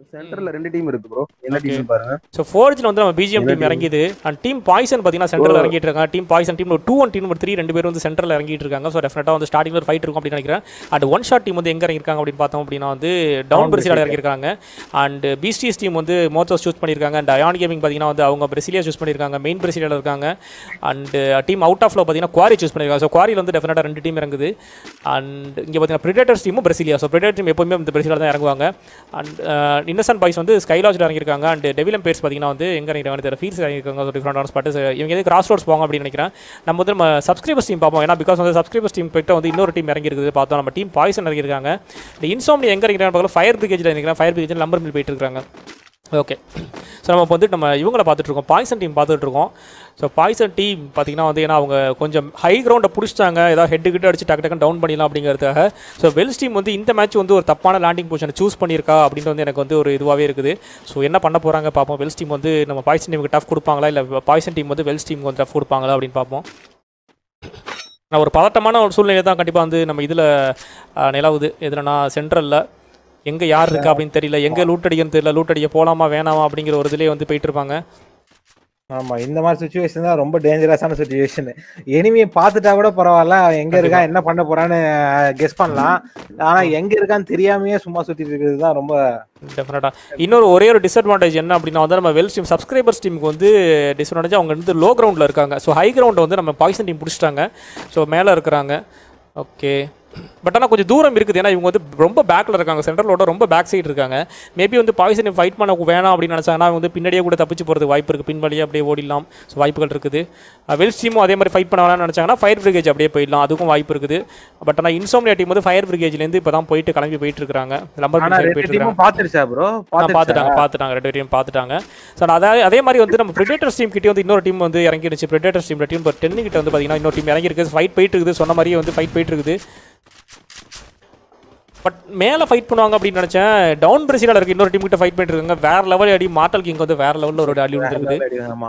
சென்டர்ல ரெண்டு டீம் இருக்கு ப்ரோ என்ன Okay. டீம் பாருங்க ஸோ ஃபோர்ஜில் வந்து நம்ம பிஜிஎம் என்ன டீம் team? இறங்கிது அண்ட் டீம் பாய்சன் பார்த்தீங்கன்னா சென்டரில் ஓ. இறங்கிட்டு இருக்காங்க team poison team two one team three ரெண்டு பேரும் வந்து சென்டரில் இறங்கிட்டு இருக்காங்க ஸோ டெஃபினட்டாக வந்து ஸ்டார்டிங் ஒரு ஃபைட் இருக்கும் அப்படின்னு நினைக்கிறேன் அண்ட் ஒன் ஷாட் டீம் வந்து எங்கே இறங்கிருக்காங்க அப்படின்னு பார்த்தோம் அப்படின்னா வந்து டவுன் Down பிரசிலாவில் Brazil. இறங்கியிருக்காங்க அண்ட் பிஸ்டிஸ் டீம் வந்து மோத்தோஸ் சூஸ் பண்ணியிருக்காங்க அண்ட் அயான் கேமிங் பார்த்தீங்கன்னா வந்து அவங்க பிரசிலியா சூஸ் பண்ணியிருக்காங்க மெயின் பிரசிலியில் இருக்காங்க அண்ட் டீம் அவுட் ஆஃப்ல பார்த்தீங்கன்னா குவாரி சூஸ் பண்ணியிருக்காங்க ஸோ குவாரியில் வந்து டெஃபினட்டாக ரெண்டு டீம் இறங்குது அண்ட் இங்கே பார்த்தீங்கன்னா பிரிடேட்டர்ஸ் டீமும் பிரசிலியா ஸோ பிரிடேட்டர் டீம் எப்பவுமே இந்த பிரசிலில் தான் இறங்குவாங்க அண்ட் இன்னசென்ட் பாய்ஸ் வந்து ஸ்கைலாஜில் இறங்கியிருக்காங்க அண்ட் டெவிலம் பேர்ஸ் பார்த்தீங்கன்னா வந்து எங்கே இறங்கிருக்காங்க தெரியல ஃபீல்ஸ் இறங்கியிருக்காங்க ஸோ டிஃப்ரெண்டான ஸ்பாட் இவங்க எது கிராஸ் ரோட்ஸ் போவாங்க அப்படின்னு நினைக்கிறேன் நம்ம வந்து நம்ம சப்ஸ்கிரைபர்ஸ் டீம் பார்ப்போம் ஏன்னா பிகாஸ் வந்து சப்ஸ்கிரைபர்ஸ் டீம் போயிட்டு வந்து இன்னொரு டீம் இறங்கியிருக்குது பார்த்தோம் நம்ம டீம் பாய்சன் இறங்கியிருக்காங்க இந்த இன்சோம்னி எங்கே இறங்கிறாங்க பார்க்கல ஃபயர் பிரிகேஜில் இறங்கிறாங்க ஃபயர் பிரிகேஜில் நம்பர் மில் போயிட்டு இருக்காங்க ஓகே ஸோ நம்ம இப்போ வந்து நம்ம இவங்கள பார்த்துட்டு இருக்கோம் பாய்சன் டீம் பார்த்துட்டு இருக்கோம் ஸோ பாய்சன் டீம் பார்த்தீங்கன்னா வந்து ஏன்னா அவங்க கொஞ்சம் ஹை கிரவுண்டை பிடிச்சிட்டாங்க ஏதாவது ஹெட்டு கிட்ட அடிச்சு டக்கு டக்குன்னு டவுன் பண்ணிடலாம் அப்படிங்கிறதுக்காக ஸோ வெல்ஸ் டீம் வந்து இந்த மேட்ச் வந்து ஒரு தப்பான லேண்டிங் பொசிஷனை சூஸ் பண்ணியிருக்கா அப்படின்ட்டு வந்து எனக்கு வந்து ஒரு இதுவாகவே இருக்குது ஸோ என்ன பண்ண போகிறாங்க பார்ப்போம் வெல்ஸ் டீம் வந்து நம்ம பாய்சன் டீமுக்கு டஃப் கொடுப்பாங்களா இல்லை பாய்சன் டீம் வந்து வெல்ஸ் டீமுக்கு வந்து டஃப் கொடுப்பாங்களா அப்படின்னு பார்ப்போம் நான் ஒரு பதட்டமான ஒரு சூழ்நிலை தான் கண்டிப்பாக வந்து நம்ம இதில் நிலவுது எதுலனா சென்ட்ரலில் எங்கே யார் இருக்கா அப்படின்னு தெரியல எங்கே லூட் அடிக்கன்னு தெரியல லூட் அடிக்க போகலாமா வேணாமா அப்படிங்கிற ஒரு இதுலேயே வந்து போயிட்டு இருப்பாங்க ஆமா இந்த மாதிரி சுச்சுவேஷன் தான் ரொம்ப டேஞ்சரஸான சுச்சுவேஷன் எனிமியை பார்த்துட்டா கூட பரவாயில்ல அவன் எங்க இருக்கான் என்ன பண்ண போறான்னு கெஸ் பண்ணலாம் ஆனா எங்க இருக்கான்னு தெரியாமயே சும்மா சுத்திட்டு இருக்கிறது தான் ரொம்ப டெஃபினட்டாக இன்னொரு ஒரே ஒரு டிஸ்அட்வான்டேஜ் என்ன அப்படின்னா வந்து நம்ம வெல்ஸ் டீம் சப்ஸ்கிரைபர்ஸ் டீமுக்கு வந்து டிஸ்அட்வான்டேஜ் அவங்க வந்து லோ கிரவுண்டில் இருக்காங்க ஸோ ஹை கிரவுண்டை வந்து நம்ம பாகிஸ்தான் டீம் பிடிச்சிட்டாங்க ஸோ மேலே இருக்கிறாங்க ஓகே பட் ஆனால் கொஞ்சம் தூரம் இருக்குது ஏன்னா இவங்க வந்து ரொம்ப பேக்கில் இருக்காங்க சென்ட்ரலோட ரொம்ப பேக் சைடு இருக்காங்க மேபி வந்து பாகிஸ்தான் ஃபைட் பண்ண வேணாம் அப்படின்னு நினச்சாங்கன்னா அவங்க வந்து பின்னாடியே கூட தப்பிச்சு போகிறதுக்கு வாய்ப்பு இருக்குது பின் வழியாக அப்படியே ஓடிடலாம் ஸோ வாய்ப்புகள் இருக்குது வெல்ஸ் டீமும் அதே மாதிரி ஃபைட் பண்ண வேணாம்னு நினச்சாங்கன்னா ஃபயர் பிரிகேஜ் அப்படியே போயிடலாம் அதுக்கும் வாய்ப்பு இருக்குது பட் ஆனால் இன்சோம்னியா டீம் வந்து ஃபயர் பிரிகேஜ்லேருந்து இப்போ தான் போயிட்டு கிளம்பி போயிட்டு இருக்காங்க நம்பர் ஆனா போயிட்டு ரெண்டு இருக்காங்க டீமும் பாத்துருச்சா ப்ரோ ஆ, பார்த்துட்டாங்க பார்த்துட்டாங்க ரெண்டு பேரையும் பார்த்துட்டாங்க ஸோ அதே அதே மாதிரி வந்து நம்ம பிரிடேட்டர்ஸ் டீம் கிட்டே வந்து இன்னொரு டீம் வந்து இறங்கிருச்சு பிரிடேட்டர்ஸ் டீம் டீம் இப்போ டென்னு கிட்ட வந்து பார்த்தீங்கன்னா இன்னொரு டீம் இறங்கிருக்கு ஃபைட் போயிட்டு இருக்குது சொன்ன மாதிரியே வந்து ஃபைட் போயிட்டு இருக்குது பட் மேலே ஃபைட் பண்ணுவாங்க அப்படின்னு நினச்சேன் டவுன் பிரசிலாக இருக்கு இன்னொரு டீம் கிட்ட ஃபைட் பண்ணிட்டு இருக்காங்க வேற லெவல் அடி மாட்டல் கிங் வந்து வேற லெவலில் ஒரு அடி விழுந்துருக்குது ஆமா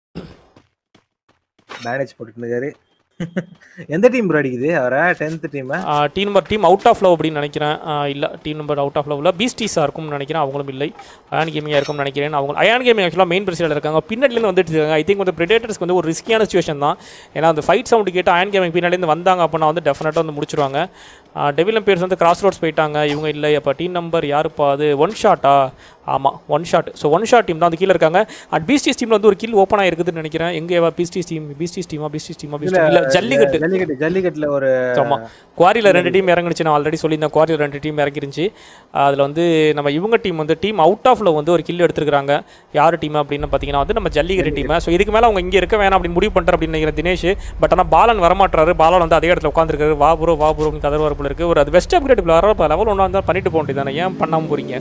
மேனேஜ் போட்டுட்டு இருக்காரு எந்த டீம் ப்ரோ அடிக்குது அவரை tenth team team number team out of love அப்படின்னு நினைக்கிறேன் இல்லை டீம் நம்பர் அவுட் ஆஃப் லவ்ல பீஸ்டீஸாக இருக்கும்னு நினைக்கிறேன் அவங்களும் இல்லை அயான் கேமிங்காக இருக்கும்னு நினைக்கிறேன் அவங்க அயான் கேமிங் ஆக்சுவலாக மெயின் பிரசிடர் இருக்காங்க பின்னாடிலேருந்து வந்துட்டு இருக்காங்க ஐ திங்க் வந்து பிரிடேட்டர்ஸ்க்கு வந்து ஒரு ரிஸ்கியான சுச்சுவேஷன் தான் ஏன்னா அந்த ஃபைட் சவுண்டு கேட்டு அயான் கேமிங் பின்னாடிலேருந்து வந்தாங்க அப்படின்னா வந்து டெஃபினட்டாக வந்து முடிச்சிருவாங்க டெவிலம் பேர்ஸ் வந்து கிராஸ் ரோட்ஸ் போயிட்டாங்க இவங்க இல்லை அப்போ டீம் நம்பர் யாருப்பா அது ஒன் ஷாட்டா ஆமாம் one shot so one shot team தான் வந்து கீழே இருக்காங்க அண்ட் பீஸ்டீஸ் டீமில் வந்து ஒரு கில் ஓப்பன் ஆயிருக்குதுன்னு நினைக்கிறேன் எங்கே பீஸ்டீஸ் டீம் பீஸ்டீஸ் டீமா பீஸ்டீஸ் டீமா பீஸ்டீஸ் இல்லை ஜல்லிக்கட்டு ஜல்லிக்கட்டு ஜல்லிக்கட்டுல ஒரு ஆமாம் குவாரியில் ரெண்டு டீம் இறங்குனுச்சு நான் ஆல்ரெடி சொல்லியிருந்தேன் குவாரியில் ரெண்டு டீம் இறங்கிருந்துச்சு அதில் வந்து நம்ம இவங்க டீம் வந்து டீம் அவுட் ஆஃப்ல வந்து ஒரு கில் எடுத்துருக்காங்க யார் டீம் அப்படின்னு பார்த்தீங்கன்னா வந்து நம்ம ஜல்லிக்கட்டு டீம் ஸோ இதுக்கு மேலே அவங்க இங்கே இருக்க வேணாம் அப்படின்னு முடிவு பண்ணுறேன் அப்படின்னு நினைக்கிறேன் தினேஷ் பட் ஆனால் பாலன் வரமாட்டாரு பாலன் வந்து அதே இடத்துல உட்காந்துருக்காரு வா ப்ரோ வா ப்ரோ கதர் வரப்பில் இருக்குது ஒரு அது வெஸ்ட் அப்கிரேட் வர லெவல் ஒன்றா இருந்தால் பண்ணிட்டு போக வேண்டியதானே ஏன் பண்ணாமல் போகிறீங்க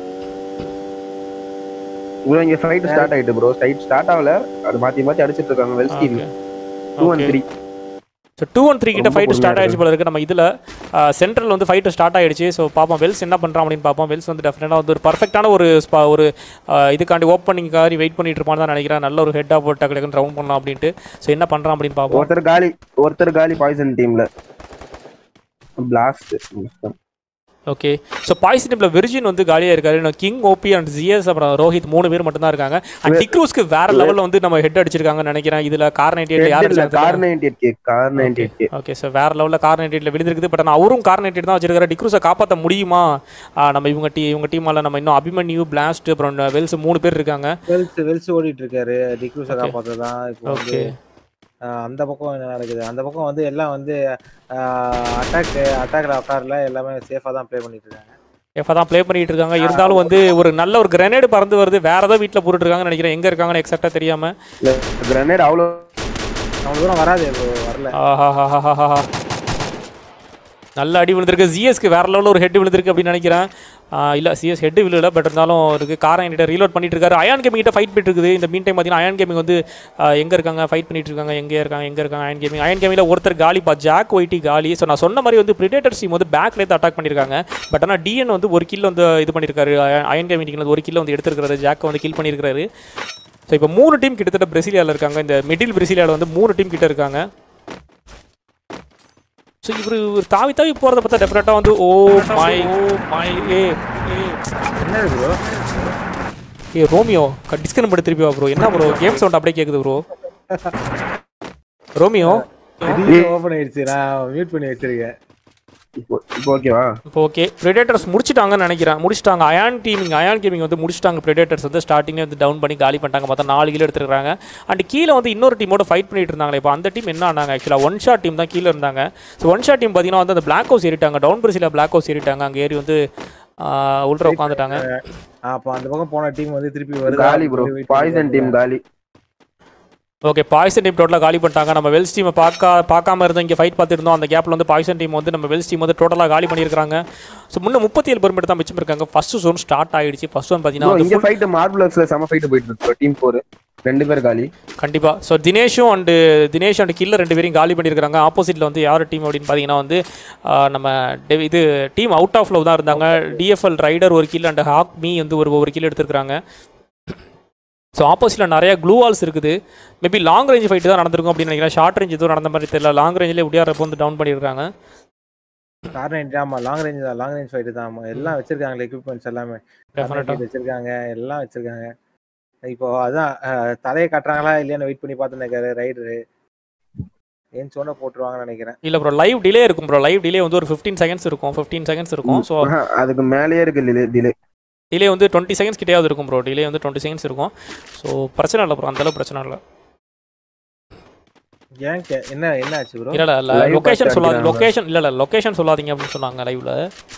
ப்ரோ இங்க ஃபைட் ஸ்டார்ட் ஆயிட்டு ப்ரோ ஃபைட் ஸ்டார்ட் ஆகல அது மாத்தி மாத்தி அடிச்சிட்டு இருக்காங்க Wells team two and three so two one three கிட்ட ரொம்ப ஃபைட் ஸ்டார்ட் பொறுமையா ஆயிடுச்சு போல இருக்கு நம்ம இதில் சென்ட்ரல் வந்து ஃபைட்டு ஸ்டார்ட் ஆயிடுச்சு ஸோ பார்ப்போம் வெல்ஸ் என்ன பண்ணுறான் அப்படின்னு பார்ப்போம் வெல்ஸ் வந்து டெஃபினட்டாக வந்து ஒரு பர்ஃபெக்டான ஒரு ஸ்பா ஒரு ஆஹ், இதுக்காண்டி ஓப்பனிங்காரி வெயிட் பண்ணிட்டு இருப்பான்னு தான் நினைக்கிறேன் நல்ல ஒரு ஹெட்டாக போட்டு டக்கு டக்குன்னு ரவுண்ட் பண்ணலாம் அப்படின்ட்டு ஸோ என்ன பண்ணுறான் அப்படின்னு பார்ப்போம் ஒருத்தர் காலி ஒருத்தர் காலி பாய்சன் டீம்ல பிளாஸ்ட் ஓகே ஸோ பாய்ஸ் டீமில் வெர்ஜின் வந்து காலியாக இருக்காரு இன்னும் கிங் ஓபி அண்ட் ஜிஎஸ் அப்புறம் ரோஹித் மூணு பேர் மட்டும் தான் இருக்காங்க அண்ட் டிக்ரூஸ்க்கு வேற லெவலில் வந்து நம்ம ஹெட் அடிச்சிருக்காங்கன்னு நினைக்கிறேன் இதில் கார் நைன்டி எயிட் யார் கார் அடிச்சாங்க ninety eight K car ninety eight K okay sir வேற லெவலில் கார் நைன்டீட்டில் விழுந்திருக்குது பட் ஆனால் அவரும் கார் நைன்டீட் தான் வச்சிருக்காரு டிக்ரூஸை காப்பாற்ற முடியுமா ஆ, நம்ம இவங்க டீ இவங்க டீமால நம்ம இன்னும் அபிமன்யு பிளாஸ்ட் அப்புறம் வெல்ஸ் மூணு பேர் இருக்காங்க வெல்ஸ் வெல்ஸ் ஓடிட்டு இருக்காரு டிக்ரூஸை Okay. காப்பாத்ததான் இப்போ வந்து ஓகே ஆஹ் அந்த பக்கம் என்ன நடக்குது அந்த பக்கம் வந்து எல்லாம் வந்து அட்டாக் அட்டாக்ல உட்காரல எல்லாமே சேஃபா தான் ப்ளே பண்ணிட்டு இருக்காங்க எஃப்ஆ தான் ப்ளே பண்ணிட்டு இருக்காங்க இருந்தாலும் வந்து ஒரு நல்ல ஒரு கிரனேடு பறந்து வருது வேற ஏதோ வீட்டில் போட்டுட்டு இருக்காங்கன்னு நினைக்கிறேன் எங்க இருக்காங்கன்னு எக்ஸாக்டாக தெரியாம கிரனேட் அவ்வளோ அவ்வளவு தூரம் வராது இப்போ வரல ஆஹாஹாஹாஹா. நல்ல அடி விழுந்திருக்கு ஜிஎஸ்க்கு வேற லெவலில் ஒரு ஹெட் விழுந்திருக்கு அப்படின்னு நினைக்கிறேன் இல்லை சிஎஸ் ஹெட் விழுல பட் இருந்தாலும் இருக்கு காரை என்கிட்ட ரீலோட் பண்ணிட்டு இருக்காரு அயான் கேமிங் கிட்ட ஃபைட் பண்ணிட்டு இருக்குது இந்த மீன் டைம் பார்த்தீங்கன்னா அயான் கேமிங் வந்து ஆஹ், எங்க இருக்காங்க ஃபைட் பண்ணிட்டு இருக்காங்க எங்க இருக்காங்க எங்க இருக்காங்க அயன் கேமிங் அயன் கேமிங்கில் ஒருத்தர் காலி பா ஜாக் ஒயிட்டி காலி ஸோ நான் சொன்ன மாதிரி வந்து பிரிடேட்டர்ஸ் டீம் வந்து பேக்ல இருந்து அட்டாக் பண்ணியிருக்காங்க பட் ஆனால் டிஎன் வந்து ஒரு கில் வந்து இது பண்ணியிருக்காரு அயன் கேமிங் வந்து ஒரு கில் வந்து எடுத்திருக்காரு ஜாக்கை வந்து கில் பண்ணியிருக்காரு ஸோ இப்போ மூணு டீம் கிட்டத்தட்ட பிரசிலியாவில் இருக்காங்க இந்த மிடில் பிரசிலியாவில் வந்து மூணு டீம் கிட்ட இருக்காங்க ஸோ இவர் இவர் தாவி தாவி போகிறத பார்த்தா டெஃபினட்டாக வந்து ஓ மை ஓ மை ஏ ஏ என்ன ப்ரோ ஏ ரோமியோ டிஸ்கன் பண்ணி திருப்பி வா ப்ரோ என்ன ப்ரோ கேம் சவுண்ட் அப்படியே கேட்குது ப்ரோ ரோமியோ ஓபன் ஆயிடுச்சு நான் மியூட் பண்ணி வச்சிருக்கேன் இப்போ இப்போ ஓகேவா இப்போ ஓகே ப்ரெடேட்டர்ஸ் முடிச்சிட்டாங்கன்னு நினைக்கிறேன் முடிச்சிட்டாங்க அயான் டீமிங் அயான் கேமிங் வந்து முடிச்சிட்டாங்க ப்ரெடேட்டர்ஸ் வந்து ஸ்டார்டிங்கே வந்து டவுன் பண்ணி காலி பண்ணிட்டாங்க பார்த்தா நாலு கிலோ எடுத்துருக்காங்க அண்ட் கீழே வந்து இன்னொரு டீமோட ஃபைட் பண்ணிட்டு இருந்தாங்களே இப்போ அந்த டீம் என்ன ஆனாங்க ஆக்சுவலாக ஒன் ஷாட் டீம் தான் கீழே இருந்தாங்க ஸோ ஒன் ஷாட் டீம் பார்த்தீங்கன்னா வந்து அந்த பிளாக் ஹவுஸ் ஏறிட்டாங்க டவுன் பிரசில பிளாக் ஹவுஸ் ஏறிட்டாங்க அங்கே ஏறி வந்து ஆஹ், உள்ள உட்காந்துட்டாங்க அப்போ அந்த பக்கம் போன டீம் வந்து திருப்பி வருது காலி ப்ரோ பாய்சன் டீம் காலி ஓகே பாய்சன் டீம் டோட்டலாக காலி பண்ணிட்டாங்க நம்ம வெல்ஸ் டீமை பார்க்க பார்க்காம இருந்தோம் இங்கே ஃபைட் பார்த்துட்டு இருந்தோம் அந்த கேப்பில் வந்து பாய்சன் டீம் வந்து நம்ம வெல்ஸ் டீம் வந்து டோட்டலாக காலி பண்ணியிருக்காங்க ஸோ முன்ன முப்பத்தி ஏழு பெர்மிட் தான் மிச்சம் இருக்காங்க ஃபர்ஸ்ட் ஜோன் ஸ்டார்ட் ஆயிடுச்சு ஃபர்ஸ்ட் ஒன் ப்ரோ பார்த்தீங்கன்னா இங்க ஃபைட் மார்பிளஸ்ல செம ஃபைட் போயிட்டு இருக்கு டீம் 4 ரெண்டு பேர் காலி கண்டிப்பாக ஸோ தினேஷும் அண்டு தினேஷ் அண்ட் கில்லர் ரெண்டு பேரையும் காலி பண்ணியிருக்காங்க ஆப்போசிட்டில் வந்து யார் டீம் அப்படின்னு பார்த்தீங்கன்னா வந்து ஆஹ், நம்ம டெ- இது டீம் அவுட் ஆஃப் தான் இருந்தாங்க டிஎஃப்எல் ரைடர் ஒரு கில் அண்ட் ஹாக் மீ வந்து ஒரு ஒரு கில் எடுத்திருக்காங்க ஸோ ஆப்போசிட்டில் நிறைய க்ளூ வால்ஸ் இருக்குது மேபி லாங் ரேஞ்ச் ஃபைட்டு தான் நடந்திருக்கும் அப்படின்னு நினைக்கிறேன் ஷார்ட் ரேஞ்ச் எதுவும் நடந்த மாதிரி தெரியல லாங் ரேஞ்சிலே உடியாரப்போ வந்து டவுன் பண்ணியிருக்காங்க கார்னேட் ஆமா லாங் ரேஞ்ச் தான் லாங் ரேஞ்ச் ஃபைட் தான் ஆமா எல்லாம் வச்சிருக்காங்க எக்யூப்மெண்ட்ஸ் எல்லாமே டெஃபினட்டாக Carnage வச்சிருக்காங்க எல்லாம் வச்சிருக்காங்க இப்போ அதான் அஹ், தலையை கட்டுறாங்களா இல்லையான்னு வெயிட் பண்ணி பார்த்து நினைக்காரு ரைடரு ஏன் சொன்ன போட்டுருவாங்கன்னு நினைக்கிறேன் இல்லை ப்ரோ லைவ் டிலே இருக்கும் ப்ரோ லைவ் டிலே வந்து ஒரு ஃபிஃப்டீன் செகண்ட்ஸ் இருக்கும் ஃபிஃப்டீன் செகண்ட்ஸ் இருக்கும் ஸோ ஆஹா, அதுக்கு மேலேயே இருக்கு டிலே டிலே வந்து டுவெண்ட்டி செகண்ட்ஸ் கிட்டேயாவது இருக்கும் ப்ரோ டிலே வந்து டுவெண்ட்டி செகண்ட்ஸ் இருக்கும் ஸோ பிரச்சனை இல்லை ப்ரோ அந்தளவு பிரச்சனை இல்லை ஏன் கே- என்ன என்ன ஆச்சு ப்ரோ இல்ல இல்ல Live லொகேஷன் பார்த்து சொல்லாதீங்க அடிக்கிறாங்க. லொகேஷன் இல்ல இல்ல லொகேஷன் சொல்லாதீங்க அப்படின்னு சொன்னாங்க லைவ்ல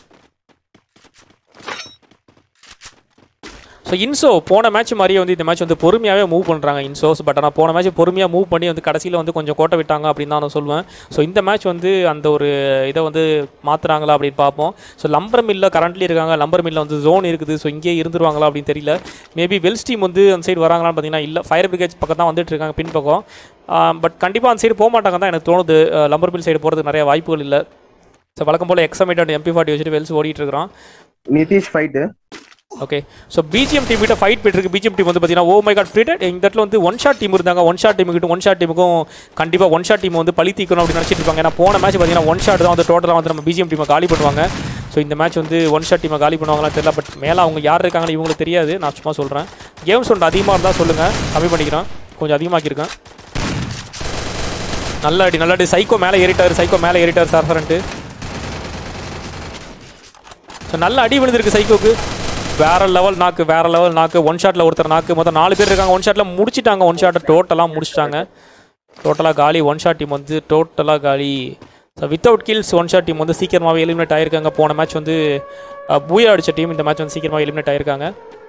ஸோ இன்சோ போன மேட்ச் மாதிரியே வந்து இந்த மேட்ச் வந்து பொறுமையாகவே மூவ் பண்ணுறாங்க இன்சோஸ் பட் ஆனால் போன மேட்ச் பொறுமையாக மூவ் பண்ணி வந்து கடைசியில் வந்து கொஞ்சம் கோட்டை விட்டாங்க அப்படின்னு தான் நான் சொல்லுவேன் ஸோ இந்த மேட்ச் வந்து அந்த ஒரு இதை வந்து மாற்றுறாங்களா அப்படின்னு பார்ப்போம் ஸோ லம்பர் மில்ல கரண்ட்லி இருக்காங்க லம்பர் மில்ல வந்து ஜோன் இருக்குது ஸோ இங்கேயே இருந்துருவாங்களா அப்படின்னு தெரியல மேபி வெல்ஸ் டீம் வந்து அந்த சைடு வராங்களான்னு பார்த்தீங்கன்னா இல்லை ஃபயர் பிரிகேஜ் பக்கம் தான் வந்துட்டு இருக்காங்க பின் பக்கம் பட் கண்டிப்பாக அந்த சைடு போக மாட்டாங்க தான் எனக்கு தோணுது லம்பர் மில் சைடு போகிறதுக்கு நிறைய வாய்ப்புகள் இல்லை ஸோ வழக்கம் போல் எக்ஸமேட்டட் எம்பி ஃபார்ட்டி வச்சுட்டு வெல்ஸ் ஓடிட்டு இருக்கிறோம் Nitish fight okay so BGM team கிட்ட ஃபைட் போயிட்டு இருக்கு பிஜிஎம் டீம் வந்து பார்த்தீங்கன்னா ஓ மை காட் ப்ரீடட் இந்த இடத்துல வந்து ஒன் ஷாட் டீம் இருந்தாங்க ஒன் ஷாட் டீம் கிட்ட ஒன் ஷாட் டீமுக்கும் கண்டிப்பாக ஒன் ஷாட் டீம் வந்து பழி தீக்கணும் அப்படின்னு நினச்சிட்டு இருப்பாங்க ஏன்னா போன மேட்ச் பார்த்தீங்கன்னா ஒன் ஷாட் தான் வந்து டோட்டலாக வந்து நம்ம பிஜிஎம் டீமை காலி பண்ணுவாங்க ஸோ இந்த மேட்ச் வந்து ஒன் ஷாட் டீமை காலி பண்ணுவாங்களா தெரியல பட் மேலே அவங்க யார் இருக்காங்கன்னு இவங்களுக்கு தெரியாது நான் சும்மா சொல்கிறேன் கேம்ஸ் ஒன்று அதிகமாக இருந்தால் சொல்லுங்கள் கம்மி பண்ணிக்கிறேன் கொஞ்சம் அதிகமாக்கியிருக்கேன் நல்ல அடி நல்ல அடி சைக்கோ மேலே ஏறிட்டார் சைக்கோ மேலே ஏறிட்டார் சார் சரண்ட்டு ஸோ நல்ல அடி விழுந்திருக்கு சைக்கோக்கு வேற லெவல் நாக்கு வேற லெவல் நாக்கு ஒன் ஷாட்டில் ஒருத்தர் நாக்கு மொத்தம் நாலு பேர் இருக்காங்க ஒன் ஷாட்டில் முடிச்சிட்டாங்க ஒன் ஷாட்டை டோட்டலாக முடிச்சிட்டாங்க டோட்டலாக காலி ஒன் ஷாட் டீம் வந்து டோட்டலாக காலி so without kills one shot team வந்து சீக்கிரமாகவே எலிமினேட் ஆயிருக்காங்க போன மேட்ச் வந்து அஹ், பூயா அடிச்ச டீம் இந்த மேட்ச் வந்து சீக்கிரமாக எலிமினேட் ஆயிருக்காங்க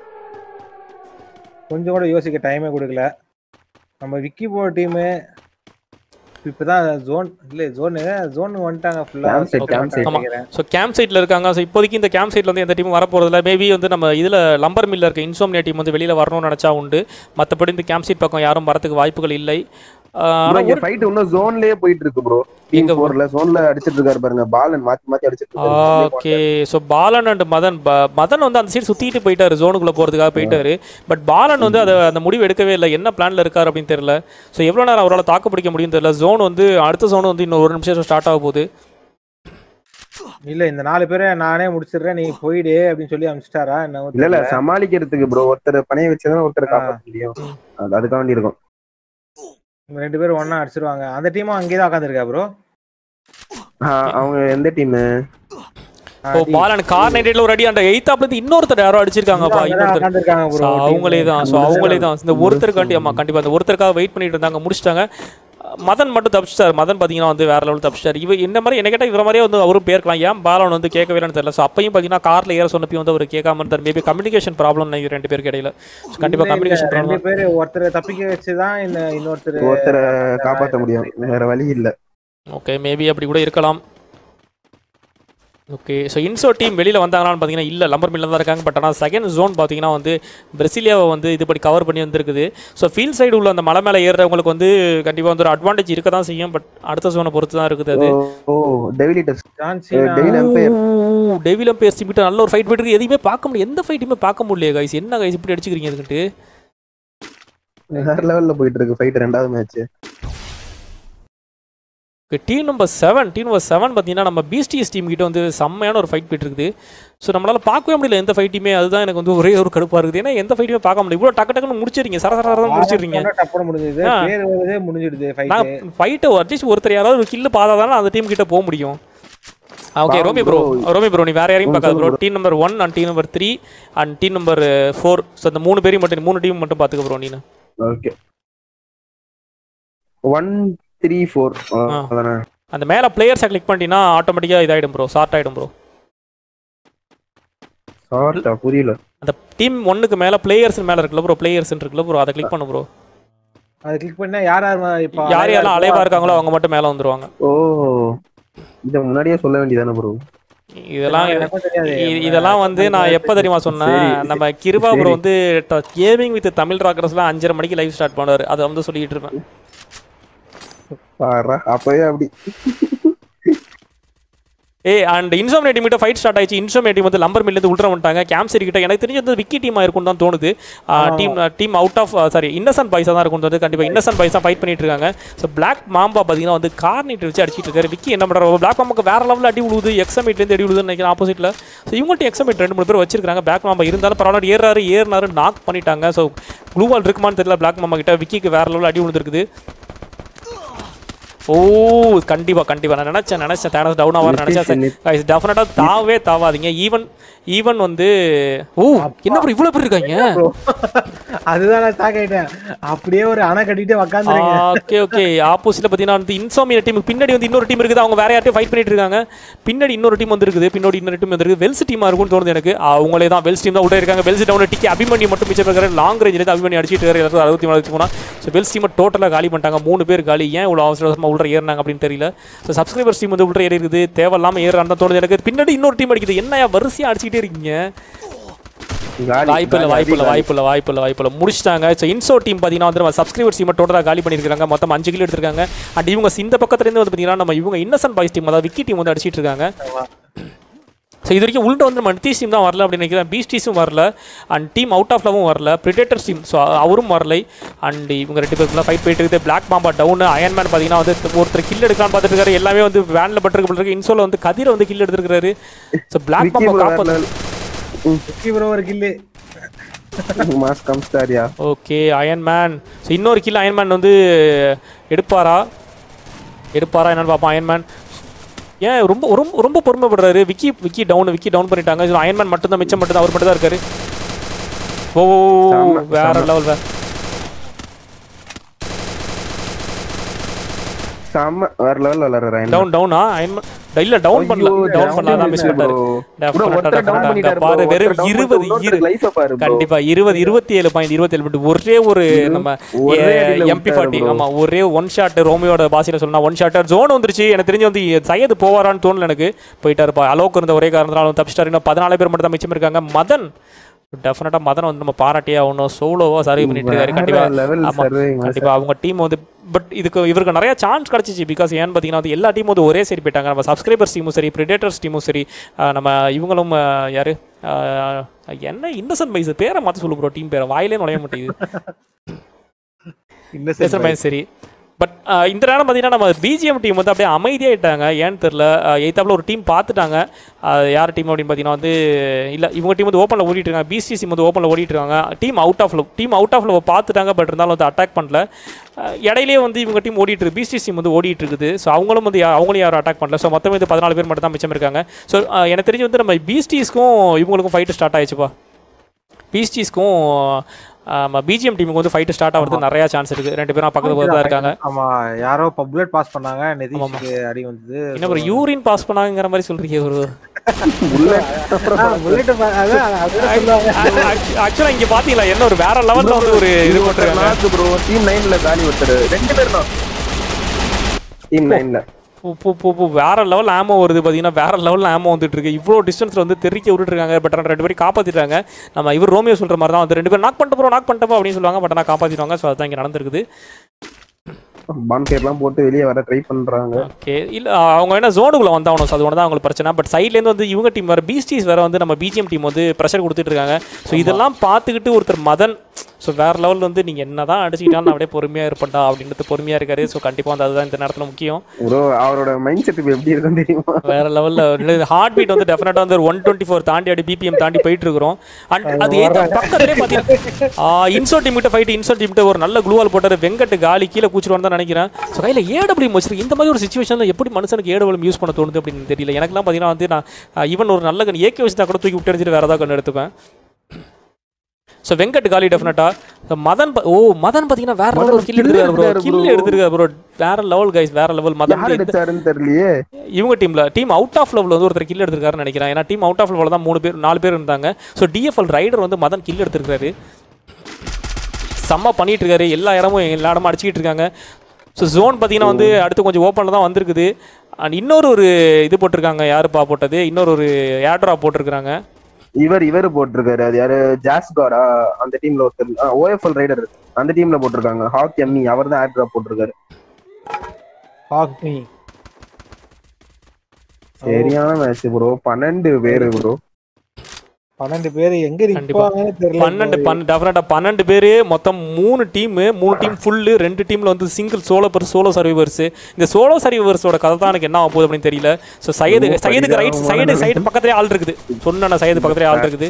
கொஞ்சம் கூட யோசிக்க டைமே கொடுக்கல நம்ம விக்கி போ டீமு இப்பதான் ஜோன் இல்ல ஜோன் ஜோன் வந்துட்டாங்க ஃபுல்லா Camp site, camp site. ஆமா. ஸோ கேம்ப் சைட்டில் இருக்காங்க ஸோ இப்போதைக்கு இந்த கேம்ப் சைட்டில் வந்து எந்த டீமும் வரப்போகிறதில்ல மேபி வந்து நம்ம இதில் லம்பர் மில்ல இருக்க இன்சோம்னியா டீம் வந்து வெளியில் வரணும்னு நினச்சா உண்டு மற்றபடி இந்த கேம்ப் சைட் பக்கம் யாரும் வரதுக்கு வாய்ப்புகள் இல்லை ப்ரோ ஆனால் இங்க ஃபைட் இன்னும் ஜோன்லயே போயிட்டு இருக்கு ப்ரோ டீம் எங்க bro? 4ல ஜோன்ல அடிச்சிட்டு இருக்காரு பாருங்க பாலன் மாத்தி மாத்தி அடிச்சிட்டு இருக்காரு okay so Balan and Madan ப- மதன் வந்து அந்த சைடு சுற்றிட்டு போயிட்டாரு ஜோனுக்குள்ளே போகிறதுக்காக போயிட்டாரு பட் பாலன் வந்து அதை அந்த முடிவு எடுக்கவே இல்லை என்ன பிளானில் இருக்கார் அப்படின்னு தெரியல ஸோ எவ்வளோ நேரம் அவரால் தாக்கு பிடிக்க முடியும் தெரியல ஜோன் வந்து அடுத்த ஜோன் வந்து இன்னும் ஒரு நிமிஷம் ஸ்டார்ட் ஆக போகுது இல்ல இந்த நாலு பேரை நானே முடிச்சிடுறேன் நீ போயிடு அப்படின்னு சொல்லி அனுப்பிச்சிட்டாரா என்ன இல்ல இல்ல சமாளிக்கிறதுக்கு ப்ரோ ஒருத்தர் பணைய வச்சுதான் ஒருத்தர் காப்பாற்ற முடியும் அது அதுக்காக வேண்டி இருக்கும் இவங்க ரெண்டு பேரும் ஒண்ணா அடிச்சிருவாங்க அந்த டீமும் அங்கேயே தான் உட்காந்துருக்கா ப்ரோ ஆஹ், அவங்க எந்த டீம் ஓ பாலன் கார் நைட்டில் ஒரு அடி அந்த எயித்தாப்ல இருந்து இன்னொருத்தர் யாரோ அடிச்சிருக்காங்கப்பா இன்னொருத்தர் உட்காந்துருக்காங்க So, ப்ரோ அவங்களே தான் ஸோ அவங்களே தான் இந்த ஒருத்தருக்காண்டி ஆமாம் கண்டிப்பாக அந்த ஒருத்தருக்காக வெயிட் பண்ணிட்டு இருந்தாங்க முடிச்சிட்டாங்க மதன் மட்டும் தப்பிச்சிட்டார் மதன் பார்த்தீங்கன்னா வந்து வேற லெவல் தப்பிச்சிட்டார் இவ இந்த மாதிரி என்ன கேட்டால் இவர மாதிரியே வந்து அவரும் பேர்க்கலாம் ஏன் பாலன் வந்து கேட்கவே இல்லைன்னு தெரியல ஸோ அப்பையும் பார்த்தீங்கன்னா காரில் ஏற சொன்னப்பையும் வந்து அவர் கேட்காம இருந்தார் மேபி கம்யூனிகேஷன் ப்ராப்ளம் நினைக்கிறேன் ரெண்டு பேருக்கு இடையில கண்டிப்பாக கம்யூனிகேஷன் ரெண்டு ப்ராப்ளம் பேரு ஒருத்தரை தப்பிக்க வச்சுதான் இந்த இன்னொருத்தர் ஒருத்தரை காப்பாற்ற முடியும் வேற வழி இல்ல ஓகே மேபி அப்படி கூட இருக்கலாம் ஓகே ஸோ இன்சோ டீம் வெளியில் வந்தாங்களான்னு பார்த்தீங்கன்னா இல்லை லம்பர் மில்ல தான் இருக்காங்க பட் ஆனால் செகண்ட் ஜோன் பார்த்தீங்கன்னா வந்து பிரசிலியாவை வந்து இது பண்ணி கவர் பண்ணி வந்திருக்குது ஸோ ஃபீல்ட் சைடு உள்ள அந்த மலை மேலே ஏறுறவங்களுக்கு வந்து கண்டிப்பாக வந்து ஒரு அட்வான்டேஜ் இருக்க தான் செய்யும் பட் அடுத்த ஜோனை பொறுத்து தான் இருக்குது அது ஓ டெவிலிட்டஸ் ஜான் டெவில் எம்பையர் டெவிலம் பேர் சிமிட்ட நல்ல ஒரு ஃபைட் போயிட்டு இருக்கு எதையுமே பார்க்க முடியும் எந்த ஃபைட்டுமே பார்க்க முடியல கைஸ் என்ன கைஸ் இப்படி அடிச்சுக்கிறீங்க இதுக்கிட்டு வேற லெவல்ல போயிட்டு இருக்கு ஃபைட் ரெண்டாவது match team number seven team number seven பார்த்தீங்கன்னா நம்ம பிஸ்டிஎஸ் டீம் கிட்ட வந்து செம்மையான ஒரு ஃபைட் போயிட்டு இருக்குது ஸோ நம்மளால பார்க்கவே முடியல எந்த ஃபைட்டுமே அதுதான் எனக்கு வந்து ஒரே ஒரு கடுப்பாக இருக்குது ஏன்னா எந்த ஃபைட்டுமே பார்க்க முடியல இவ்வளோ டக்கு டக்குன்னு முடிச்சிருங்க சர சர சரன்னு முடிச்சிடுறீங்க டப்புனு முடிஞ்சது ஆ. பேர் வருதே முடிஞ்சிடுது ஃபைட் நான் ஃபைட்டை அட்லீஸ்ட் ஒருத்தர் யாராவது ஒரு கில்லு பார்த்தா தானே அந்த டீம் கிட்ட போக முடியும் okay Wow, Romi bro bro. Romi bro நீ வேற யாரையும் ம், பார்க்காத ப்ரோ சொல்லு team number one and team number three and team number four so அந்த மூணு பேரையும் மட்டும் மூணு டீம் மட்டும் பார்த்துக்க ப்ரோ நீனு ஓகே ஒன் த்ரீ ஃபோர் ஆ. அதானே அந்த மேலே பிளேயர்ஸை கிளிக் பண்ணிட்டீங்கன்னா ஆட்டோமேட்டிக்காக இதாயிடும் ப்ரோ ஷார்ட் ஆகிடும் ப்ரோ ஷார்ட்டா புரியல அந்த டீம் ஒன்னுக்கு மேலே பிளேயர்ஸ் மேலே இருக்குல்ல ப்ரோ பிளேயர்ஸ் இருக்குல்ல ப்ரோ அதை கிளிக் பண்ணு ப்ரோ அதை கிளிக் பண்ணா யார் யார் இப்போ யார் யாரெல்லாம் அலைவா இருக்காங்களோ அவங்க மட்டும் மேலே வந்துருவாங்க ஓ இத முன்னாடியே சொல்ல வேண்டியதானே ப்ரோ இதெல்லாம் எனக்கும் தெரியாது. இ- இதெல்லாம் வந்து நான் எப்போ தெரியுமா சொன்னேன் சரி. நம்ம கிருபா ப்ரோ சரி. வந்து கேமிங் வித் தமிழ் ராக்கர்ஸ்லாம் அஞ்சரை மணிக்கு லைவ் ஸ்டார்ட் பண்ணுவார் அதை வந்து சொல்லிட்டு இருப்பேன் பாரா அப்பவே அப்படி ஏ அண்ட் இன்சோமினே டீம் கிட்ட ஃபைட் ஸ்டார்ட் ஆயிடுச்சு இன்சோமினே டீம் வந்து லம்பர் மில்லேருந்து உள்ற வந்துட்டாங்க கேம்சரி கிட்ட எனக்கு தெரிஞ்சு வந்து விக்கி டீமா இருக்கும்னு தான் தோணுது team team out of sorry innocent பாய்ஸாக தான் இருக்கும் வந்து கண்டிப்பாக இன்னசென்ட் பாய்ஸ் தான் ஃபைட் பண்ணிட்டு இருக்காங்க ஸோ பிளாக் மாம்பா பார்த்தீங்கன்னா வந்து கார்னிட் வச்சு அடிச்சிட்டு இருக்காரு விக்கி என்ன பண்ணுறாரு பிளாக் மாம்புக்கு வேற லெவலில் அடி விழுது எக்ஸமேட்லேருந்து அடி விழுதுன்னு நினைக்கிறேன் ஆப்போசிட்டில் ஸோ இவங்கள்ட்ட எக்ஸமேட் ரெண்டு மூணு பேர் வச்சிருக்காங்க பிளாக் மாம்பா இருந்தாலும் பரவாயில்ல ஏறாரு ஏறினாரு நாக் பண்ணிட்டாங்க ஸோ க்ளூவால் இருக்குமான்னு தெரியல பிளாக் மாம்பா கிட்ட விக்கிக்கு வேற லெவலில் அடி விழுந்துருக்குது ஓ கண்டிப்பா கண்டிப்பா நான் நினைச்சேன் நினைச்சேன் தேனஸ் டவுன் ஆவார் நினைச்சேன் கைஸ் டெஃபினட்டா தாவே தாவாதீங்க ஈவன் ஈவன் வந்து ஓ என்ன ப்ரோ இவ்வளவு பேர் இருக்காங்க அதுதான் நான் ஷாக் ஆயிட்டேன் அப்படியே ஒரு அணை கட்டிட்டு உக்காந்துருங்க ஓகே ஓகே ஆப்போசிட்ல பாத்தீங்கன்னா வந்து இன்சோமியா டீம் பின்னாடி வந்து இன்னொரு டீம் இருக்குது அவங்க வேற யார்ட்டையும் ஃபைட் பண்ணிட்டு இருக்காங்க பின்னாடி இன்னொரு டீம் வந்துருக்குது பின்னாடி இன்னொரு டீம் வந்துருக்கு வெல்ஸ் டீமா இருக்கும்னு தோணுது எனக்கு அவங்களே தான் வெல்ஸ் டீம் தான் உள்ள இருக்காங்க வெல்ஸ் டவுன் டிக்கி அபிமன்யு மட்டும் மிச்சம் இருக்காரு லாங் ரேஞ்சில் இருந்து அபிமன்யு அடிச்சிட்டு இருக்காரு எல்லாரும் அறுபத்தி மூணு அறுபத்தி மூணா ஸோ வெல்ஸ் டீமை டோட்டலாக காலி பண்ணிட்டாங்க மூணு பேர் காலி ஏன் இவ்வளோ அவசர அவசரமா உள்ள ஏறினாங்க அப்படின்னு தெரியல ஸோ சப்ஸ்கிரைபர்ஸ் டீம் வந்து உள்ள ஏறி இருக்குது தேவையில்லாம ஏறான்னு தான் தோணுது எனக்கு பின்னாடி இன்னொரு டீம் அடிக்குது என்னையா வரிசையா அடிச்சிட்டே இருக்கீங்க காலி, வாய்ப்பு இல்லை காலி, வாய்ப்பு இல்லை காலி. வாய்ப்பு இல்லை வாய்ப்பு இல்லை வாய்ப்பு இல்லை முடிச்சிட்டாங்க ஸோ இன்சோ டீம் பார்த்தீங்கன்னா வந்து நம்ம சப்ஸ்கிரைபர்ஸ் டீம் டோட்டலாக காலி பண்ணியிருக்காங்க மொத்தம் அஞ்சு கிலோ எடுத்திருக்காங்க அண்ட் இவங்க இந்த பக்கத்துலேருந்து வந்து பார்த்தீங்கன்னா நம்ம இவங்க இன்னசென்ட் பாய்ஸ் டீம் அதாவது விக்கி டீம் வந்து அடிச்சிட்டு இருக்காங்க ஸோ இது வரைக்கும் உள்ள வந்து நம்ம நிதிஷ் டீம் தான் வரல அப்படின்னு நினைக்கிறேன் பீஸ்டீஸும் வரல அண்ட் டீம் அவுட் ஆஃப் லவும் வரல பிரிடேட்டர்ஸ் டீம் ஸோ அவரும் வரலை அண்ட் இவங்க ரெண்டு பேருக்குள்ள ஃபைட் போயிட்டு இருக்குது பிளாக் மாம்பா டவுன் அயன்மேன் பார்த்தீங்கன்னா வந்து ஒருத்தர் கில் எடுக்கலாம்னு பார்த்துட்டு இருக்காரு எல்லாமே வந்து வேனில் பட்டிருக்கு இருக்கு இன்சோல வந்து கதிரை வந்து கில் எடுத்துருக்காரு so black Vicky mamba bro காப்பாற்று வேற ப்ரோ ஒரு கில்லு level. மாஸ் கம்ஸ்டாரியா ஓகே அயன் மேன் ஸோ இன்னொரு கில் அயன் மேன் வந்து எடுப்பாரா எடுப்பாரா என்னன்னு பார்ப்போம் அயன் மேன் ஏன் ரொம்ப ரொம்ப ரொம்ப பொறுமைப்படுறாரு விக்கி விக்கி டவுன் விக்கி டவுன் பண்ணிட்டாங்க ஸோ அயன் மேன் மட்டும் தான் மிச்சம் மட்டும் தான் அவர் மட்டும் தான் இருக்காரு ஓ ஓ, ஓ, ஓ, செம்ம, வேற செம்ம. லெவல் வேற செம்ம வேற லெவல் விளையாடுற டவுன் டவுனா அயன் மேன் இல்ல டவுன் பண்ணல டவுன் பண்ணல தான் மிஸ் பண்ணிட்டாரு Definite ஆ, definite ஆ. அங்க பாரு வெறும் இருபது இரு கண்டிப்பா இருபது இருபத்தி ஏழு பாயிண்ட் இருபத்தி ஏழு மட்டும் ஒரே ஒரு நம்ம ஒரே அடியில எம்பி விட்டாரு ஃபார்ட்டி bro. ஆமா ஒரே ஒன் ஷாட் ரோமியோட பாசியில சொன்னா ஒன் ஷாட் ஜோன் வந்துருச்சு எனக்கு தெரிஞ்சு வந்து சையது போவாரான்னு தோணல எனக்கு போயிட்டாருப்பா அலோக்கு இருந்த ஒரே காரணத்தினால தப்பிச்சிட்டாரு இன்னும் பதினாலு பேர் மட்டும் தான் மிச்சம் இருக்காங்க மதன் டெஃபினட்டா மதன் வந்து நம்ம பாராட்டியே ஆகணும் சோலோவா சர்வே பண்ணிட்டு இருக்காரு கண்டிப்பா லெவல் ஆமா சர்வேங்க கண்டிப்பா அவங்க டீம் வந்து பட் இதுக்கு இவருக்கு நிறைய சான்ஸ் கிடைச்சிச்சு பிகாஸ் ஏன்னு பார்த்தீங்கன்னா வந்து எல்லா டீமும் வந்து ஒரே சரி போயிட்டாங்க நம்ம சப்ஸ்கிரைபர்ஸ் டீமும் சரி பிரிடேட்டர்ஸ் டீமும் சரி ஆஹ் நம்ம இவங்களும் ஆஹ் யாரு ஆஹ் என்ன இன்னசென்ட் மைஸ் பேரை மாற்ற சொல்லு ப்ரோ டீம் பேரை வாயிலே நுழைய மாட்டேங்குது பேசுகிற மாதிரி சரி பட் இந்த நேரம் பார்த்தீங்கன்னா நம்ம பிஜிஎம் டீம் வந்து அப்படியே அமைதியாயிட்டாங்க ஏன்னு தெரில எய்த்தாப்பில் ஒரு டீம் பார்த்துட்டாங்க அஹ் யார் டீம் அப்படின்னு பார்த்தீங்கன்னா வந்து இல்லை இவங்க டீம் வந்து ஓப்பனில் ஓடிட்டு இருக்காங்க பிசிசி வந்து ஓப்பனில் ஓடிட்டு இருக்காங்க team out of love team out of love பார்த்துட்டாங்க பட் இருந்தாலும் வந்து அட்டாக் பண்ணல அஹ் இடையிலேயே வந்து இவங்க டீம் ஓடிட்டு இருக்கு பிசிசி டீம் வந்து ஓடிட்டு இருக்குது ஸோ அவங்களும் வந்து யா- அவங்களும் யாரும் அட்டாக் பண்ணல ஸோ மொத்தம் வந்து பதினாலு பேர் மட்டும் தான் மிச்சம் இருக்காங்க ஸோ எனக்கு தெரிஞ்சு வந்து நம்ம பீஸ்டீஸ்க்கும் இவங்களுக்கும் ஃபைட்டு ஸ்டார்ட் ஆயிடுச்சுப்பா பீஸ்டீஸ்க்கும் நம்ம பிஜிஎம் டீமுக்கு வந்து ஃபைட்டு ஸ்டார்ட் ஆகிறதுக்கு நிறையா சான்ஸ் இருக்குது ரெண்டு பேரும் பக்கத்து பக்கத்துல தான் இருக்காங்க ஆமா யாரோ புல்லட் பாஸ் பண்ணாங்க நிதிஷ்க்கு அடி வந்தது என்ன ஒரு யூரின் பாஸ் பண்ணாங்கிற மாதிரி சொல்றீங்க ஒரு புல்லட் ஆக்சுவலா இங்க பாத்தீங்களா என்ன ஒரு வேற லெவல்ல வந்து ஒரு இது போட்டுருக்காங்க ப்ரோ டீம் நைன்ல காலி ஒருத்தர் ரெண்டு பேர் தான் டீம் நைன்ல பூ பூ பூ பூ வேற லெவல் ஆமோ வருது பார்த்தீங்கன்னா வேற லெவலில் ஆமோ வந்துட்டு இருக்கு இவ்வளோ டிஸ்டன்ஸ்ல வந்து தெறிக்க விட்டுருக்காங்க பட் ஆனால் ரெண்டு பேரும் காப்பாத்திட்டாங்க நம்ம இவர் ரோமியோ சொல்ற மாதிரி தான் வந்து ரெண்டு பேரும் நாக் பண்ணிட்டு போறோம் நாக் பண்ணிட்டு போ அப்படின்னு சொல்லுவாங்க பட் ஆனால் காப்பாத்திடுவாங்க ஸோ அதான் இங்கே நடந்திருக்குது பான்கேர்லாம் போட்டு வெளியே வர ட்ரை பண்றாங்க ஓகே இல்லை அவங்க என்ன ஜோனுக்குள்ள வந்தாகணும் ஸோ அது ஒன்று தான் அவங்களுக்கு பிரச்சனை பட் சைட்லேருந்து வந்து இவங்க டீம் வேறு பீஸ்டீஸ் வேறு வந்து நம்ம பிஜிஎம் டீம் வந்து ப்ரெஷர் கொடுத்துட்டு இருக்காங்க ஸோ இதெல்லாம் பார்த்துக்கிட்டு ஒருத்தர் மதன் ஸோ வேற லெவல் வந்து நீங்கள் என்ன தான் அடிச்சுக்கிட்டாலும் நான் அப்படியே பொறுமையாக இருப்பேன்டா அப்படின்றது பொறுமையாக இருக்காரு ஸோ கண்டிப்பாக வந்து அதுதான் இந்த நேரத்தில் முக்கியம் ப்ரோ அவரோட மைண்ட் செட் எப்படி இருக்குன்னு தெரியுமா வேற லெவலில் ஹார்ட் பீட் வந்து டெஃபினட்டாக வந்து ஒன் டுவெண்ட்டி ஃபோர் தாண்டி அடி பிபிஎம் தாண்டி போயிட்டு இருக்கிறோம் அண்ட் அது ஏதோ பக்கத்துலேயே பார்த்தீங்கன்னா இன்சோ டீமிட்ட ஃபைட் இன்சோ டீமிட்ட ஒரு நல்ல குளூவால் போட்டார் வெங்கட் காலி கீழே கூச்சிருவான்னு தான் நினைக்கிறேன் ஸோ கையில் ஏடபிள்யூ வச்சிருக்கு இந்த மாதிரி ஒரு சுச்சுவேஷனில் எப்படி மனுஷனுக்கு ஏடபிள்யூ யூஸ் பண்ண தோணுது அப்படின்னு தெரியல எனக்குலாம் பார்த்தீங்கன்னா வந்து நான் ஈவன் ஒரு நல்ல கன் ஏகே வச்சு தான் கூட தூக்கி விட்டு அடிச்சிட்டு வேறு ஏதாவது கன்று எடுத்துப்பேன் ஸோ வெங்கட் காலி டெஃபினட்டா மதன் ப- ஓ மதன் பார்த்தீங்கன்னா வேற லெவல் ஒரு கில் kill எடுத்துருக்காரு ப்ரோ எடுத்தாரு கில் bro. எடுத்துருக்காரு ப்ரோ வேற லெவல் கைஸ் வேற லெவல் மதன் யார் இந்த- அடிச்சாருன்னு தெரியலையே இவங்க டீம்ல டீம் அவுட் ஆஃப் லெவலில் வந்து ஒருத்தர் கில் எடுத்திருக்காருன்னு நினைக்கிறேன் ஏன்னா டீம் அவுட் ஆஃப் லெவலில் தான் மூணு பேர் நாலு பேர் இருந்தாங்க ஸோ டிஎஃப்எல் ரைடர் வந்து மதன் கில் எடுத்திருக்காரு செம்ம பண்ணிட்டு இருக்காரு எல்லா இடமும் எல்லா இடமும் அடிச்சுக்கிட்டு இருக்காங்க ஸோ ஜோன் பார்த்தீங்கன்னா வந்து அடுத்து கொஞ்சம் ஓப்பனில் தான் வந்திருக்குது அண்ட் இன்னொரு ஒரு இது போட்டிருக்காங்க யாருப்பா போட்டது இன்னொரு ஒரு ஏட்ரா போட்டிருக்காங்க இவர் இவர் போட்டிருக்காரு அது யாரு ஜாஸ்காரா அந்த டீம்ல ஒருத்தர் ஓஎஃப்எல் ரைடர் அந்த டீம்ல போட்டிருக்காங்க ஹாக் எம்மி அவர் தான் ஆட் ட்ராப் போட்டிருக்காரு Fuck me. சரியான மேட்ச் ப்ரோ பன்னெண்டு பேரு ப்ரோ பன்னெண்டு பேர் எங்க கண்டிப்பா. நிப்பாங்கன்னு தெரியல பன்னெண்டு பன்னெண்டு டெஃபினட்டாக பன்னெண்டு பேர் மொத்தம் மூணு டீமு மூணு டீம் ஃபுல்லு ரெண்டு டீமில் வந்து சிங்கிள் சோலோ பர் சோலோ சர்வீவர்ஸ் இந்த சோலோ சர்வீவர்ஸோட கதை தான் எனக்கு என்ன ஆக போகுது அப்படின்னு தெரியல ஸோ சையது ரொம்ப சையதுக்கு ரைட் சைடு பரிதாபமான சைடு பக்கத்துலேயே ஆள் இருக்குது சொன்ன சையது பக்கத்துலேயே ஆள் இருக்குது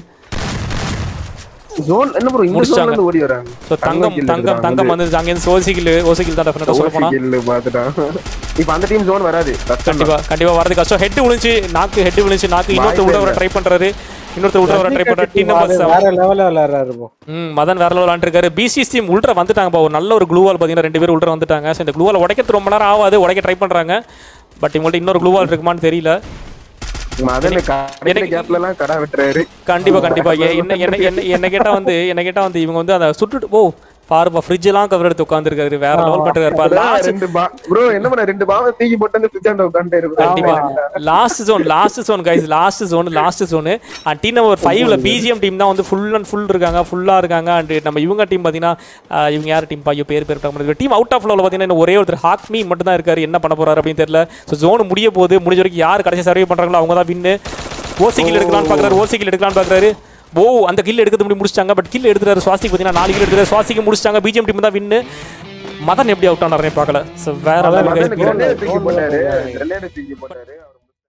ஜோன் என்ன ப்ரோ இந்த முடிச்சிட்டாங்க. ஜோன்ல இருந்து ஓடி வராங்க ஸோ தங்கம் kill தங்கம் எடுத்துட்டாங்க தங்கம் வந்து அங்கேருந்து ஓசிக்கில் ஓசிக்கில் தான் டெஃபினட்டாக சொல்ல போனால் கில் பாத்துட்டான் இப்ப அந்த டீம் ஜோன் வராது கஷ்டம் கண்டிப்பா கண்டிப்பா வரது கஷ்டம் ஹெட் விழுந்துச்சு நாக்கு ஹெட் விழுந்துச்சு நாக்கு இன்னொருத்தர் உள்ள வர ட்ரை பண்றாரு இன்னொருத்தர் உள்ள வர ட்ரை பண்றாரு டீம் நம்பர் செவன் வேற லெவல்ல விளையாடுறாரு bro. ம் மதன் வேற லெவல் விளாண்டுருக்காரு பிசி டீம் உள்ள வந்துட்டாங்கப்பா ஒரு நல்ல ஒரு க்ளூவால் பார்த்தீங்கன்னா ரெண்டு பேர் உள்ள வந்துட்டாங்க ஸோ இந்த க்ளூவால் உடைக்கிறது ரொம்ப நேரம் ஆகாது உடைக்க ட்ரை பண்றாங்க பட் இவங்கள்ட்ட இன்னொரு க்ளூவால் இருக்குமான்னு தெரியல மதன் கடையில கேப்ல எல்லாம் கடை வெட்டுறாரு கண்டிப்பா கண்டிப்பா எ- என்ன என்ன என்ன என்ன கேட்டா வந்து என்ன கேட்டா வந்து இவங்க வந்து அந்த சுட்டுட்டு ஓ பாருப்பா ஃப்ரிட்ஜ் எல்லாம் கவர் எடுத்து உட்காந்துருக்காரு வேற லெவல் பட்டுருக்காருப்பா லாஸ்ட் ரெண்டு பா ப்ரோ என்ன பண்ண ரெண்டு பாவ தூக்கி போட்டு வந்து ஃப்ரிட்ஜ் உட்காந்துட்டு கண்டிப்பா இருக்கு last zone last zone guys last zone last zone and team number ஃபைவ்ல பிஜிஎம் டீம் தான் வந்து ஃபுல் அண்ட் ஃபுல் இருக்காங்க ஃபுல்லா இருக்காங்க அண்ட் நம்ம இவங்க டீம் பார்த்தீங்கன்னா ஆஹ், இவங்க யார் டீம் ஐயோ பேர் பேர் டீம் அவுட் ஆஃப் லெவலில் பார்த்தீங்கன்னா இன்னும் ஒரே ஒருத்தர் ஹாக்மி மட்டும் தான் இருக்காரு என்ன பண்ண போறாரு அப்படின்னு தெரியல ஸோ ஜோன் முடிய போகுது முடிஞ்ச வரைக்கும் யார் கடைசி சர்வே பண்றாங்களோ அவங்க தான் வின்னு ஓசி கில் எடுக்கலாம்னு பார்க்குறாரு ஓசி கில் எடுக்கலாம்னு பார்க்குறாரு ஓ அந்த கில் எடுக்கிறது முடி முடிச்சிட்டாங்க பட் கில் எடுத்துறாரு சுவாசிக்கு பார்த்தீங்கன்னா நாலு கில் எடுத்துறாரு சுவாசிக்கு முடிச்சிட்டாங்க பிஜிஎம் டீம் தான் வின்னு மதன் எப்படி அவுட் ஆனாருன்னு பார்க்கல ஸோ வேற level guys. கிரனேட் தூக்கி போட்டாரு கிரனேட் தூக்கி போட்டாரு